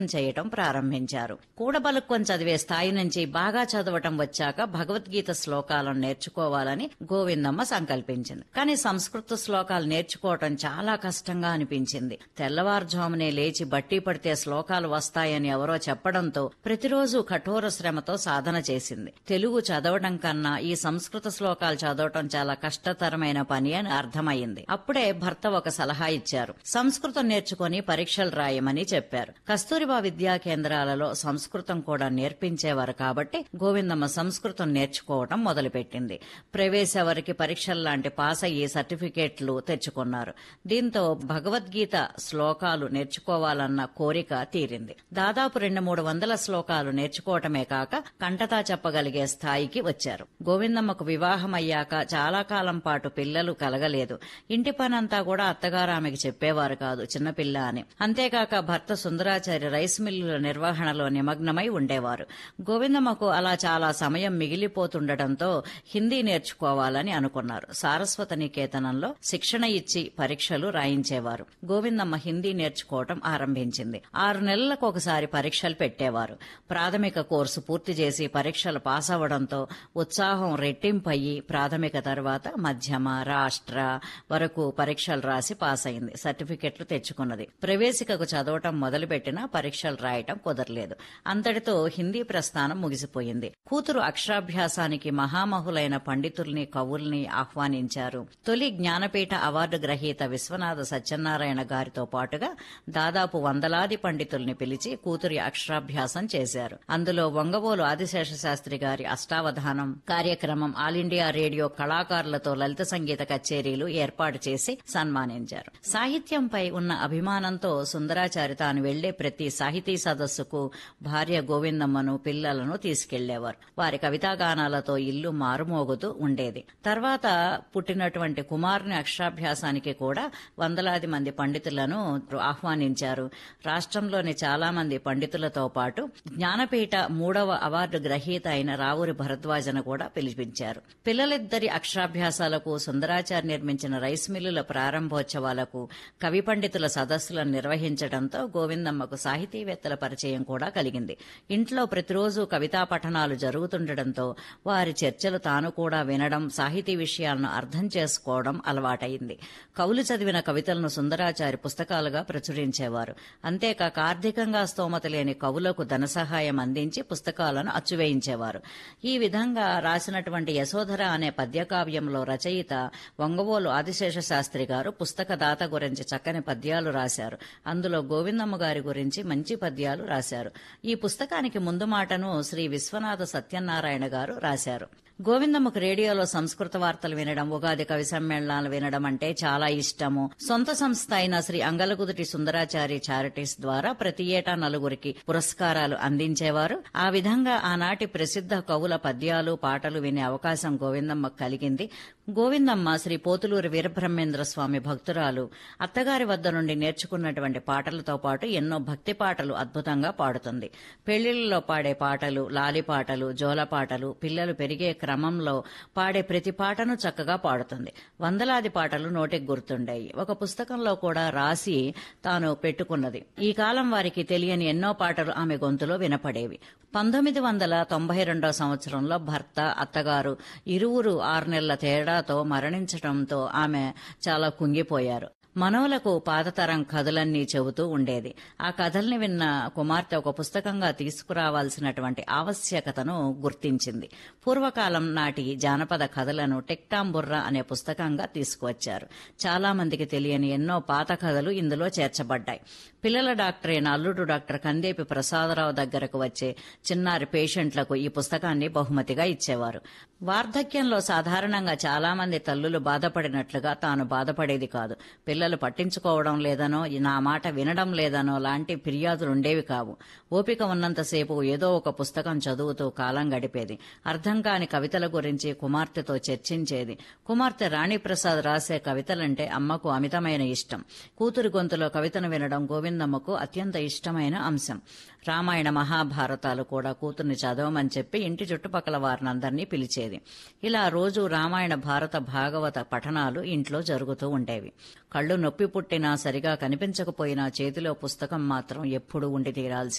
చేయటం ప్రారంభించారు కూడబలుక్కొని చదివే స్థాయి నుంచి బాగా చదవటం వచ్చాక భగవద్గీత శ్లోకాలను నేర్చుకోవాలని గోవిందమ్మ సంకల్పించింది కానీ సంస్కృత శ్లోకాలు నేర్చుకోవటం చాలా కష్టంగా అనిపించింది తెల్లవారుజామునే లేచి బట్టి పడితే శ్లోకాలు వస్తాయని ఎవరో చెప్పడంతో ప్రతిరోజు కఠోర శ్రమతో సాధన చేసింది తెలుగు చదవడం కన్నా ఈ సంస్కృత శ్లోకాలు చదవటం చాలా కష్టతరమైన పని అని అర్థమైంది అప్పుడే భర్త ఒక సలహా ఇచ్చారు సంస్కృతం నేర్చుకుని పరీక్షలు రాయమని చెప్పారు కస్తూరిబా విద్యా కేంద్రాలలో సంస్కృతం కూడా నేర్పించేవారు కాబట్టి గోవిందమ్మ సంస్కృతం నేర్చుకోవటం మొదలుపెట్టింది ప్రవేశ వరకు పరీక్షలు లాంటి పాస్ అయ్యి సర్టిఫికేట్లు తెచ్చుకున్నారు దీంతో భగవద్గీత శ్లోకాలు నేర్చుకోవాలన్న కోరిక తీరింది దాదాపు రెండు మూడు వందల శ్లోకాలు నేర్చుకోవటమే కాక కంటతా చెప్పగలిగే స్థాయికి వచ్చారు గోవిందమ్మకు వివాహం అయ్యాక చాలా కాలం పాటు పిల్లలు కలగలేదు ఇంటి పనంతా కూడా అత్తగారు ఆమెకి చెప్పేవారు కాదు చిన్నపిల్ల అని అంతేకాక భర్త సుందరాచారి రైస్ మిల్లుల నిర్వహణలో నిమగ్నమై ఉండేవారు గోవిందమ్మకు అలా చాలా సమయం మిగిలిపోతుండటంతో హిందీ నేర్చుకోవాలని అనుకున్నారు సారస్వత నికేతనంలో శిక్షణ ఇచ్చి పరీక్షలు రాయించేవారు గోవిందమ్మ హిందీ నేర్చుకోవటం ఆరంభించింది ఆరు నెలలకు ఒకసారి పరీక్షలు పెట్టేవారు ప్రాథమిక కోర్సు పూర్తి చేసి పరీక్షలు పాస్ అవ్వడంతో ఉత్సాహం రెట్టింపయ్యి ప్రాథమిక తర్వాత మధ్యమ రాష్ట్ర వరకు పరీక్షలు రాసి పాస్ అయింది సర్టిఫికెట్లు తెచ్చుకున్నది ప్రవేశికకు చదవటం మొదలుపెట్టినా పరీక్షలు రాయటం కుదరలేదు అంతటితో హిందీ ప్రస్థానం ముగిసిపోయింది కూతురు అక్షరాభ్యాసానికి మహామహులైన పండితుల్ని కవుల్ని ఆహ్వానించారు తొలి జ్ఞానపీఠ అవార్డు గ్రహీత విశ్వనాథ సత్యనారాయణ గారితో పాటుగా దాదాపు వందలాది పండితుల్ని పిలిచి కూతురి అక్షరాభ్యాసం చేశారు అందులో వంగబోలు ఆదిశేష శాస్త్రి గారి అష్టావధానం కార్యక్రమం ఆల్ ఇండియా రేడియో కళాకారులతో లలిత సంగీత కచేరీలు ఏర్పాటు చేసి సన్మానించారు సాహిత్యంపై ఉన్న అభిమానంతో సుందరాచారి తాను వెళ్లే ప్రతి సాహితీ సదస్సుకు భార్య గోవిందమ్మను పిల్లలను తీసుకెళ్లేవారు వారి కవితాగానాలతో ఇల్లు మారుమోగుతూ ఉండేది తర్వాత పుట్టినటువంటి కుమారుని అక్షరాభ్యాసానికి కూడా వందలాది మంది పండితులను ఆహ్వానించారు రాష్ట్రంలోని చాలా మంది పండితులతో పాటు జ్ఞానపీఠ మూడవ అవార్డు గ్రహీత అయిన రావూరి భరద్వాజను కూడా పిలిపించారు పిల్లలిద్దరి అక్షరాభ్యాసాలకు సుందరాచారి నిర్మించిన రైస్ మిల్లుల ప్రారంభోత్సవాలకు కవి పండితుల సదస్సులను నిర్వహించడంతో గోవిందమ్మకు సాహితీవేత్తల పరిచయం కూడా కలిగింది ఇంట్లో ప్రతిరోజు కవితా పఠనాలు జరుగుతుండటంతో వారి చర్చలు తాను కూడా వినడం సాహితీ విషయాలను అర్థం చేసుకోవడం అలవాటైంది కవులు చదివిన కవితలను సుందరాచారి పుస్తకాలుగా ప్రచురించేవారు అంతేకాక ఆర్థికంగా స్తోమత లేని కవులకు ధన సహాయం అందించి పుస్తకాలను అచ్చువేయించేవారు ఈ విధంగా రాసినటువంటి యశోధర అనే పద్యకావ్యంలో రచయిత వంగవోలు ఆదిశేష శాస్త్రి గారు పుస్తక దాత గురించి చక్కని పద్యాలు రాశారు అందులో గోవిందమ్మ గారి గురించి మంచి పద్యాలు రాశారు ఈ పుస్తకానికి ముందు మాటను శ్రీ విశ్వనాథ సత్యనారాయణ గారు రాశారు గోవిందమ్మకు రేడియోలో సంస్కృత వార్తలు వినడం ఉగాది కవి సమ్మేళనాలు వినడం అంటే చాలా ఇష్టము సొంత సంస్థ అయిన శ్రీ అంగలకుదుటి సుందరాచారి చారిటీస్ ద్వారా ప్రతి ఏటా నలుగురికి పురస్కారాలు అందించేవారు ఆ విధంగా ఆనాటి ప్రసిద్ధ కవుల పద్యాలు పాటలు వినే అవకాశం గోవిందమ్మకు కలిగింది గోవిందమ్మ శ్రీ పోతులూరి వీరబ్రహ్మేంద్ర స్వామి భక్తురాలు అత్తగారి వద్ద నుండి నేర్చుకున్నటువంటి పాటలతో పాటు ఎన్నో భక్తి పాటలు అద్భుతంగా పాడుతుంది పెళ్లిళ్లలో పాడే పాటలు లాలి పాటలు జోల పాటలు పిల్లలు పెరిగే క్రమంలో పాడే ప్రతి పాటను చక్కగా పాడుతుంది వందలాది పాటలు నోటికి గుర్తుండేవి ఒక పుస్తకంలో కూడా రాసి తాను పెట్టుకున్నది ఈ కాలం వారికి తెలియని ఎన్నో పాటలు ఆమె గొంతులో వినపడేవి పంతొమ్మిది వందల తొంభై రెండో సంవత్సరంలో భర్త అత్తగారు ఇరువురు ఆరు నెలల తేడాతో మరణించడంతో ఆమె చాలా కుంగిపోయారు మనవలకు పాతతరం కథలన్నీ చెబుతూ ఉండేది ఆ కథల్ని విన్న కుమార్తె ఒక పుస్తకంగా తీసుకురావాల్సినటువంటి ఆవశ్యకతను గుర్తించింది పూర్వకాలం నాటి జానపద కథలను టెక్టాంబుర్రా అనే పుస్తకంగా తీసుకువచ్చారు చాలా మందికి తెలియని ఎన్నో పాత కథలు ఇందులో చేర్చబడ్డాయి పిల్లల డాక్టర్ అయిన అల్లుడు డాక్టర్ కందేపి ప్రసాదరావు దగ్గరకు వచ్చే చిన్నారి పేషెంట్లకు ఈ పుస్తకాన్ని బహుమతిగా ఇచ్చేవారు వార్ధక్యంలో సాధారణంగా చాలా మంది తల్లులు బాధపడినట్లుగా తాను బాధపడేది కాదు పిల్లలు పట్టించుకోవడం లేదనో నా మాట వినడం లేదనో లాంటి ఫిర్యాదులు ఉండేవి కావు ఓపిక ఉన్నంతసేపు ఏదో ఒక పుస్తకం చదువుతూ కాలం గడిపేది అర్థం కాని కవితల గురించి కుమార్తెతో చర్చించేది కుమార్తె రాణిప్రసాద్ రాసే కవితలంటే అమ్మకు అమితమైన ఇష్టం కూతురు గొంతులో కవితను వినడం గోవిందమ్మకు అత్యంత ఇష్టమైన అంశం రామాయణ మహాభారతాలు కూడా కూతుర్ని చదవమని చెప్పి ఇంటి చుట్టుపక్కల వారినందరినీ పిలిచేది ఇలా రోజు రామాయణ భారత భాగవత పఠనాలు ఇంట్లో జరుగుతూ ఉండేవి కళ్ళు నొప్పి పుట్టినా సరిగా కనిపించకపోయినా చేతిలో పుస్తకం మాత్రం ఎప్పుడూ ఉండి తీరాల్సి